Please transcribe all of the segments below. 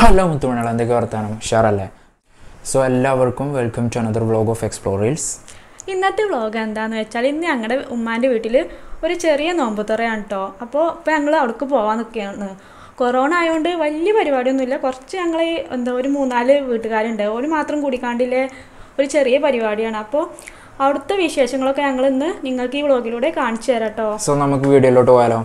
Hello മുത്തുമണികൾ എന്തൊക്കെ വർത്താനം ഷാറല്ലേ സോ എല്ലാവർക്കും welcome to another vlog of explorers ഇന്നത്തെ വ്ളോഗ് എന്താന്ന് വെച്ചാൽ ഇന്ന് ഞങ്ങളുടെ ഉമ്മാൻ്റെ വീട്ടിൽ ഒരു ചെറിയ നോമ്പ് തുറയാണ് കേട്ടോ അപ്പോൾ ഇപ്പോൾ ഞങ്ങൾ അവിടേക്ക് പോകാൻ നിൽക്കുകയാണ് കൊറോണ ആയതുകൊണ്ട് വലിയ പരിപാടിയൊന്നുമില്ല കുറച്ച് ഞങ്ങൾ എന്താ ഒരു മൂന്നാല് വീട്ടുകാരുണ്ട് ഒരു മാത്രം കൂടിക്കാണ്ടിലെ ഒരു ചെറിയ പരിപാടിയാണ് അപ്പോൾ അവിടുത്തെ വിശേഷങ്ങളൊക്കെ ഞങ്ങൾ ഇന്ന് നിങ്ങൾക്ക് ഈ വ്ളോഗിലൂടെ കാണിച്ചു തരാം കേട്ടോ സോ നമുക്ക് വീഡിയോയിലോട്ട് പോയാലോ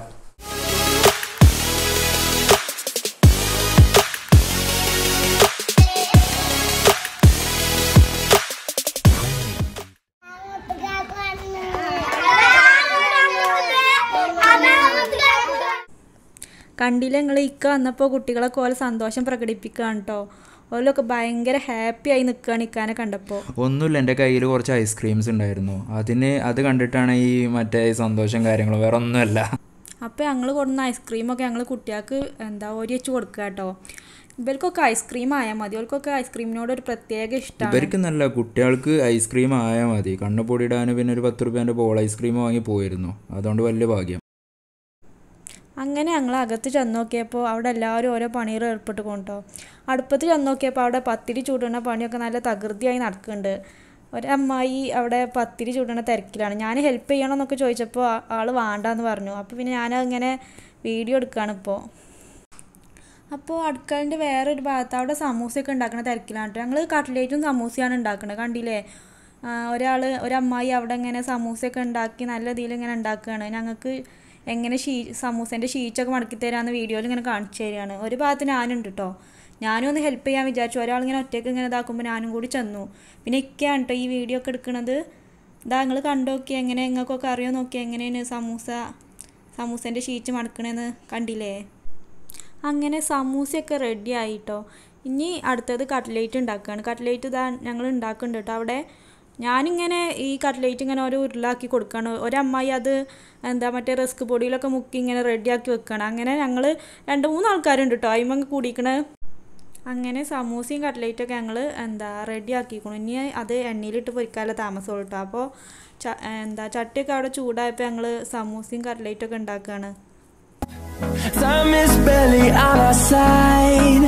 കണ്ടില്ല നിങ്ങൾ ഇക്ക വന്നപ്പോൾ കുട്ടികളൊക്കെ ഓരോ സന്തോഷം പ്രകടിപ്പിക്കുകയാണ് കേട്ടോ ഓലൊക്കെ ഭയങ്കര ഹാപ്പി ആയി നിൽക്കുകയാണ് ഇക്കാനെ കണ്ടപ്പോൾ ഒന്നുമില്ല എൻ്റെ കയ്യിൽ കുറച്ച് ഐസ്ക്രീംസ് ഉണ്ടായിരുന്നു അതിന് അത് കണ്ടിട്ടാണ് ഈ മറ്റേ ഈ സന്തോഷം കാര്യങ്ങളും വേറെ ഒന്നുമല്ല അപ്പോൾ ഞങ്ങൾ കൊടുന്ന ഐസ്ക്രീമൊക്കെ ഞങ്ങൾ കുട്ടികൾക്ക് എന്താ ഒരു വെച്ച് കൊടുക്കുക കേട്ടോ ഇവർക്കൊക്കെ ഐസ്ക്രീം ആയാൽ മതി അവർക്കൊക്കെ ഐസ്ക്രീമിനോട് ഒരു പ്രത്യേക ഇഷ്ടമാണ് ഇവർക്ക് നല്ല കുട്ടികൾക്ക് ഐസ്ക്രീം ആയാൽ മതി കണ്ണു പൊടിയിടാൻ പിന്നെ ഒരു പത്ത് റുപ്യേൻ്റെ ബോൾ ഐസ്ക്രീം വാങ്ങി പോയിരുന്നു അതുകൊണ്ട് വലിയ ഭാഗ്യം അങ്ങനെ ഞങ്ങൾ അകത്ത് ചെന്ന് നോക്കിയപ്പോൾ അവിടെ എല്ലാവരും ഓരോ പണിയിൽ ഏർപ്പെട്ട് കൊണ്ടോ അടുപ്പത്ത് ചെന്ന് നോക്കിയപ്പോൾ അവിടെ പത്തിരി ചൂടുന്ന പണിയൊക്കെ നല്ല തകൃതിയായി നടക്കുന്നുണ്ട് ഒരമ്മായി അവിടെ പത്തിരി ചൂടുന്ന തിരക്കിലാണ് ഞാൻ ഹെൽപ്പ് ചെയ്യണമെന്നൊക്കെ ചോദിച്ചപ്പോൾ ആ- ആള് വേണ്ടാന്ന് പറഞ്ഞു അപ്പോൾ പിന്നെ ഞാനങ്ങനെ വീഡിയോ എടുക്കുകയാണ് ഇപ്പോൾ അപ്പോൾ അടുക്കളൻ്റെ വേറൊരു ഭാഗത്ത് അവിടെ സമൂസയൊക്കെ ഉണ്ടാക്കുന്ന തിരക്കിലാണ് കേട്ടോ ഞങ്ങൾ കട്ട്ലേറ്റും സമൂസയാണ് ഉണ്ടാക്കുന്നത് കണ്ടില്ലേ ഒരാൾ ഒരമ്മായി അവിടെ ഇങ്ങനെ സമൂസയൊക്കെ ഉണ്ടാക്കി നല്ല രീതിയിൽ ഇങ്ങനെ ഉണ്ടാക്കുകയാണ് ഞങ്ങൾക്ക് എങ്ങനെ ഷീ സമൂസേൻ്റെ ഷീറ്റൊക്കെ മടക്കി തരാമെന്ന് വീഡിയോയിൽ ഇങ്ങനെ കാണിച്ചു തരികയാണ് ഒരു ഭാഗത്ത് ഞാനുണ്ട് കേട്ടോ ഞാനും ഒന്ന് ഹെൽപ്പ് ചെയ്യാൻ വിചാരിച്ചു ഒരാളിങ്ങനെ ഒറ്റയ്ക്ക് ഇങ്ങനെ ഇതാക്കുമ്പോൾ ഞാനും കൂടി ചെന്നു പിന്നെ ഇക്കയാണ് കേട്ടോ ഈ വീഡിയോ ഒക്കെ എടുക്കുന്നത് ഇതാ നിങ്ങൾ കണ്ടു നോക്കി എങ്ങനെ നിങ്ങൾക്കൊക്കെ അറിയോ നോക്കി എങ്ങനെയാണ് സമൂസ സമൂസേൻ്റെ ഷീറ്റ് മടക്കണേന്ന് കണ്ടില്ലേ അങ്ങനെ സമൂസയൊക്കെ റെഡി ആയിട്ടോ ഇനി അടുത്തത് കട്ട്ലേറ്റ് ഉണ്ടാക്കുകയാണ് കട്ട്ലേറ്റ് ഇതാ ഞങ്ങൾ ഉണ്ടാക്കുന്നുണ്ട് കേട്ടോ അവിടെ ഞാനിങ്ങനെ ഈ കട്ട്ലേറ്റ് ഇങ്ങനെ ഓരോ ഉരുളാക്കി കൊടുക്കുകയാണ് ഒരമ്മായി അത് എന്താ മറ്റേ റിസ്ക് പൊടിയിലൊക്കെ മുക്കി ഇങ്ങനെ റെഡിയാക്കി വെക്കുകയാണ് അങ്ങനെ ഞങ്ങൾ രണ്ട് മൂന്ന് ആൾക്കാരുണ്ട് കേട്ടോ അതിമങ്ങ് കൂടിക്കണ അങ്ങനെ സമൂസയും കട്ട്ലേറ്റൊക്കെ ഞങ്ങൾ എന്താ റെഡി ആക്കിക്കണം ഇനി അത് എണ്ണയിലിട്ട് പൊരിക്കാനുള്ള താമസമുള്ളൂ കേട്ടോ അപ്പോൾ ച എന്താ ചട്ടിയൊക്കെ അവിടെ ചൂടായപ്പോൾ ഞങ്ങൾ സമൂസയും കട്ട്ലേറ്റൊക്കെ ഉണ്ടാക്കുകയാണ് Time is barely on our side.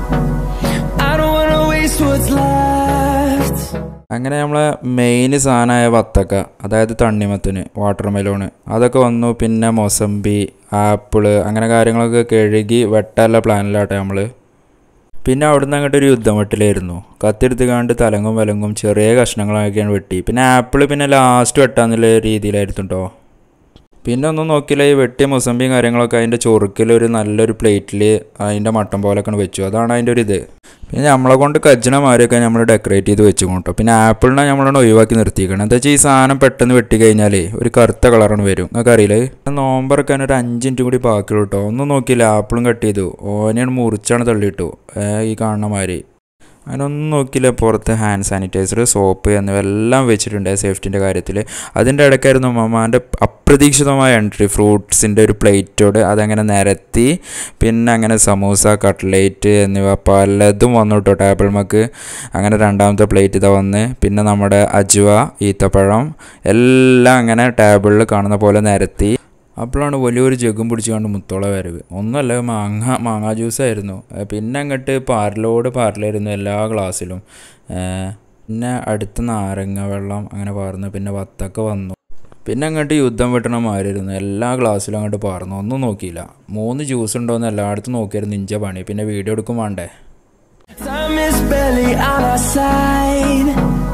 I don't wanna waste what's left. അങ്ങനെ നമ്മളെ മെയിൻ സാധനമായ വത്തക്ക അതായത് തണ്ണിമത്തിന് വാട്ടർ മെലോണ് അതൊക്കെ വന്നു പിന്നെ മൊസമ്പി ആപ്പിള് അങ്ങനെ കാര്യങ്ങളൊക്കെ കഴുകി വെട്ടാനുള്ള പ്ലാനിലാട്ടെ നമ്മൾ പിന്നെ അവിടുന്ന് അങ്ങോട്ട് ഒരു യുദ്ധം വെട്ടിലായിരുന്നു കത്തിയെടുത്ത് കാണ്ട് തലങ്ങും വലങ്ങും ചെറിയ കഷ്ണങ്ങളാക്കിയാണ് വെട്ടി പിന്നെ ആപ്പിള് പിന്നെ ലാസ്റ്റ് വെട്ടാന്നുള്ള രീതിയിലായിരുന്നു കേട്ടോ പിന്നെ ഒന്നും നോക്കിയില്ല ഈ വെട്ടിയ മുസമ്പിയും കാര്യങ്ങളൊക്കെ അതിൻ്റെ ചൊറുക്കിൽ ഒരു നല്ലൊരു പ്ലേറ്റിൽ അതിൻ്റെ മട്ടൻ പോലൊക്കെ വെച്ചു അതാണ് അതിൻ്റെ ഒരു ഇത് പിന്നെ നമ്മളെ കൊണ്ട് കജ്ജണമാരെയൊക്കെ നമ്മൾ ഡെക്കറേറ്റ് ചെയ്ത് വെച്ചു കേട്ടോ പിന്നെ ആപ്പിളിനെ നമ്മളാണ് ഒഴിവാക്കി നിർത്തിയിരിക്കണം എന്താ വെച്ചാൽ ഈ സാധനം പെട്ടെന്ന് വെട്ടി കഴിഞ്ഞാലേ ഒരു കറുത്ത കളറാണ് വരും നിങ്ങൾക്ക് അറിയില്ലേ നോമ്പറക്കാൻ ഒരു അഞ്ച് മിനിറ്റ് കൂടി ബാക്കിയുള്ളൂ കേട്ടോ ഒന്നും നോക്കിയില്ല ആപ്പിളും കട്ട് ചെയ്തു ഓനെയാണ് മുറിച്ചാണ് തള്ളിയിട്ടു ഏ, ഈ കാണുന്ന മാതിരി അതിനൊന്നും നോക്കിയില്ല പുറത്ത് ഹാൻഡ് സാനിറ്റൈസർ സോപ്പ് എന്നിവയെല്ലാം വെച്ചിട്ടുണ്ട് സേഫ്റ്റിൻ്റെ കാര്യത്തിൽ അതിൻ്റെ ഇടയ്ക്കായിരുന്നു മമ്മാൻ്റെ അപ്രതീക്ഷിതമായ എൻട്രി ഫ്രൂട്ട്സിൻ്റെ ഒരു പ്ലേറ്റോട് അതങ്ങനെ നിരത്തി പിന്നെ അങ്ങനെ സമൂസ കട്ട്ലേറ്റ് എന്നിവ പലതും വന്നു കേട്ടോ ടേബിൾ മക്ക് അങ്ങനെ രണ്ടാമത്തെ പ്ലേറ്റ് ഇതാ വന്ന് പിന്നെ നമ്മുടെ അജുവ ഈത്തപ്പഴം എല്ലാം അങ്ങനെ ടേബിളിൽ കാണുന്ന പോലെ നിരത്തി അപ്പോഴാണ് വലിയൊരു ജഗും പിടിച്ച് കണ്ട് മുത്തോള വരവ് ഒന്നുമല്ല മാങ്ങ മാങ്ങാ ജ്യൂസായിരുന്നു ഏ, പിന്നെ അങ്ങോട്ട് പാരലോട് പാരലായിരുന്നു എല്ലാ ഗ്ലാസ്സിലും ഏ, പിന്നെ അടുത്ത് നാരങ്ങ വെള്ളം അങ്ങനെ പാർന്നു പിന്നെ വത്തക്ക വന്നു പിന്നെ അങ്ങോട്ട് യുദ്ധം വെട്ടണ മാതിരിയിരുന്നു എല്ലാ ഗ്ലാസ്സിലും അങ്ങോട്ട് പാർന്നു ഒന്നും നോക്കിയില്ല മൂന്ന് ജ്യൂസ് ഉണ്ടോയെന്ന് എല്ലായിടത്തും നോക്കിയായിരുന്നു നിഞ്ച പണി പിന്നെ വീഡിയോ എടുക്കും വേണ്ടേ Time is barely on our side.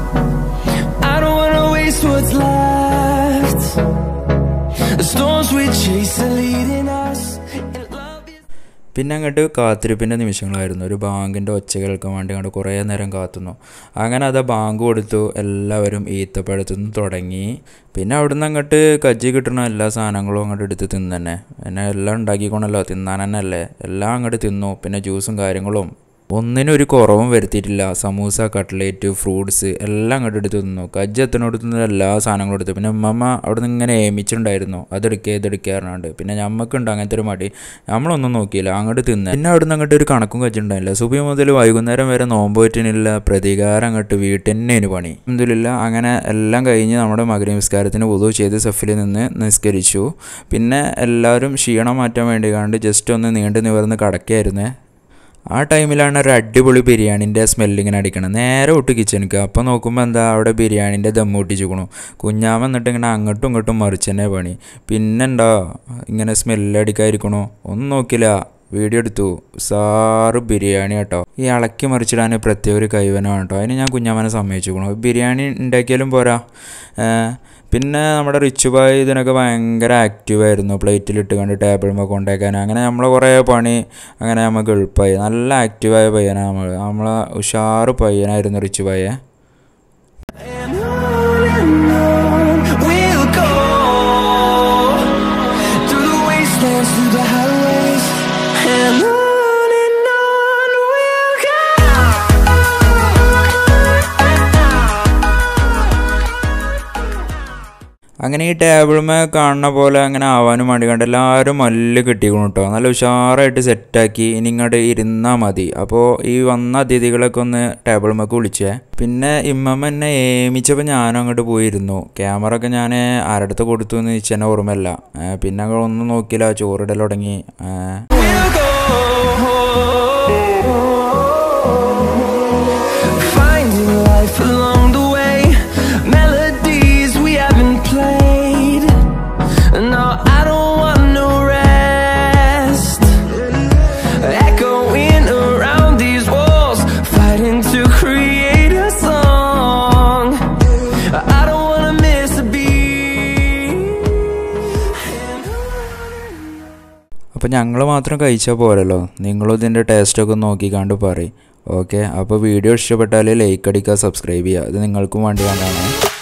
I don't wanna waste what's left. The storms we chase are leading us. And love is പിന്നെ അങ്ങോട്ട് കാത്തിരിപ്പിൻ്റെ നിമിഷങ്ങളായിരുന്നു ഒരു ബാങ്കിൻ്റെ ഒച്ച കേൾക്കാൻ വേണ്ടി അങ്ങോട്ട് കുറേ നേരം കാത്തുന്നു അങ്ങനെ അത് ബാങ്ക് കൊടുത്തു എല്ലാവരും ഈത്തപ്പഴത്തുനിന്ന് തുടങ്ങി പിന്നെ അവിടുന്ന് അങ്ങോട്ട് കജ്ജി കിട്ടുന്ന എല്ലാ സാധനങ്ങളും അങ്ങോട്ട് എടുത്ത് തിന്നു തന്നെ പിന്നെ എല്ലാം ഉണ്ടാക്കിക്കൊണ്ടല്ലോ തിന്നാൻ തന്നെ അല്ലേ എല്ലാം അങ്ങോട്ട് തിന്നു പിന്നെ ജ്യൂസും കാര്യങ്ങളും ഒന്നിനും ഒരു കുറവും വരുത്തിയിട്ടില്ല സമൂസ കട്ട്ലേറ്റ് ഫ്രൂട്ട്സ് എല്ലാം അങ്ങോട്ട് എടുത്ത് തിന്നു കജ്ജ് എത്തനോട് തിന്ന എല്ലാ സാധനങ്ങളും എടുത്തു പിന്നെ ഉമ്മമ്മ അവിടെ നിന്ന് ഇങ്ങനെ ഏമിച്ചിട്ടുണ്ടായിരുന്നു അതെടുക്കുക ഇതെടുക്കുക പറഞ്ഞാണ്ട് പിന്നെ ഞമ്മക്കുണ്ട് അങ്ങനത്തെ ഒരു മടി നമ്മളൊന്നും നോക്കിയില്ല അങ്ങോട്ട് തിന്ന് പിന്നെ അവിടെ നിന്ന് അങ്ങോട്ട് ഒരു കണക്കും കജ്ജുണ്ടായില്ല സുബി മുതൽ വൈകുന്നേരം വരെ നോമ്പ് പറ്റിനില്ല പ്രതികാരം അങ്ങോട്ട് വീട്ടിൽ തന്നെയാണ് പണി എന്തില്ല അങ്ങനെ എല്ലാം കഴിഞ്ഞ് നമ്മുടെ മകര നിസ്കാരത്തിന് പൊതു ചെയ്ത് സഫിൽ നിന്ന് നിസ്കരിച്ചു പിന്നെ എല്ലാവരും ക്ഷീണം മാറ്റാൻ വേണ്ടി കണ്ട് ജസ്റ്റ് ഒന്ന് നീണ്ടു നിവർന്ന് കിടക്കുകയായിരുന്നേ ആ ടൈമിലാണ് ഒരു അടിപൊളി ബിരിയാണിൻ്റെ സ്മെല്ലിങ്ങനെ അടിക്കണം നേരെ വിട്ട് കിച്ചണിക്ക് അപ്പോൾ നോക്കുമ്പോൾ എന്താ അവിടെ ബിരിയാണിൻ്റെ ദമ്മ് പൊട്ടിച്ചിക്കണു കുഞ്ഞാമ എന്നിട്ട് ഇങ്ങനെ അങ്ങോട്ടും ഇങ്ങോട്ടും മറിച്ച് തന്നെ പണി പിന്നെന്താ ഇങ്ങനെ സ്മെല്ല് അടിക്കാതിരിക്കണു ഒന്നും നോക്കില്ല വീഡിയോ എടുത്തു സാറ് ബിരിയാണി കേട്ടോ ഈ ഇളക്കി മറിച്ചിടാൻ പ്രത്യേക ഒരു കൈവനാണ് കേട്ടോ അതിന് ഞാൻ കുഞ്ഞാമ്മനെ സമ്മതിച്ചിരിക്കണു ബിരിയാണി ഉണ്ടാക്കിയാലും പോരാ ഏ, പിന്നെ നമ്മുടെ റിച്ച് ബായ് ഇതിനൊക്കെ ഭയങ്കര ആക്റ്റീവായിരുന്നു പ്ലേറ്റിലിട്ട് കണ്ട് ടേബിളുമ്പോൾ കൊണ്ടേക്കാൻ അങ്ങനെ നമ്മളെ കുറേ പണി അങ്ങനെ നമുക്ക് എളുപ്പമായി നല്ല ആക്റ്റീവായ പയ്യനാണ് നമ്മൾ നമ്മളെ ഉഷാറ് പയ്യനായിരുന്നു റിച്ച് ബായെ And on and on we'll go Through the wastelands, through the highways And on and on we'll go അങ്ങനെ ഈ ടേബിളുമേ കാണുന്ന പോലെ അങ്ങനെ ആവാനും വേണ്ടി കണ്ട് എല്ലാവരും മല്ല് കിട്ടിക്കണം കേട്ടോ നല്ല ഉഷാറായിട്ട് സെറ്റാക്കി ഇനി ഇങ്ങോട്ട് ഇരുന്നാൽ മതി അപ്പോൾ ഈ വന്ന അതിഥികളൊക്കെ ഒന്ന് ടേബിളുമൊക്കെ വിളിച്ചേ പിന്നെ ഇമ്മമ്മ എന്നെ ഏമിച്ചപ്പോൾ ഞാനും അങ്ങോട്ട് പോയിരുന്നു ക്യാമറ ഒക്കെ ഞാൻ ആരടുത്ത് കൊടുത്തു എന്ന് വെച്ചാൽ ഓർമ്മയില്ല ഏ, പിന്നെ അങ്ങ് ഒന്നും നോക്കിയില്ല ചോറിടൽ തുടങ്ങി ഏ, We'll go Finding life along the way Melodies we haven't played No, I don't want no rest Echoing around these walls Fighting to create a song I don't wanna miss a beat അപ്പോൾ ഞങ്ങൾ മാത്രം കഴിച്ചാൽ പോരല്ലോ നിങ്ങളും ഇതിൻ്റെ ടേസ്റ്റൊക്കെ നോക്കിക്കാണ്ട് പറയും okay അപ്പോൾ വീഡിയോ ഇഷ്ടപ്പെട്ടാൽ ലൈക്ക് അടിക്കുക സബ്സ്ക്രൈബ് ചെയ്യുക ഇത് നിങ്ങൾക്കും വേണ്ടി വേണ്ടാണ്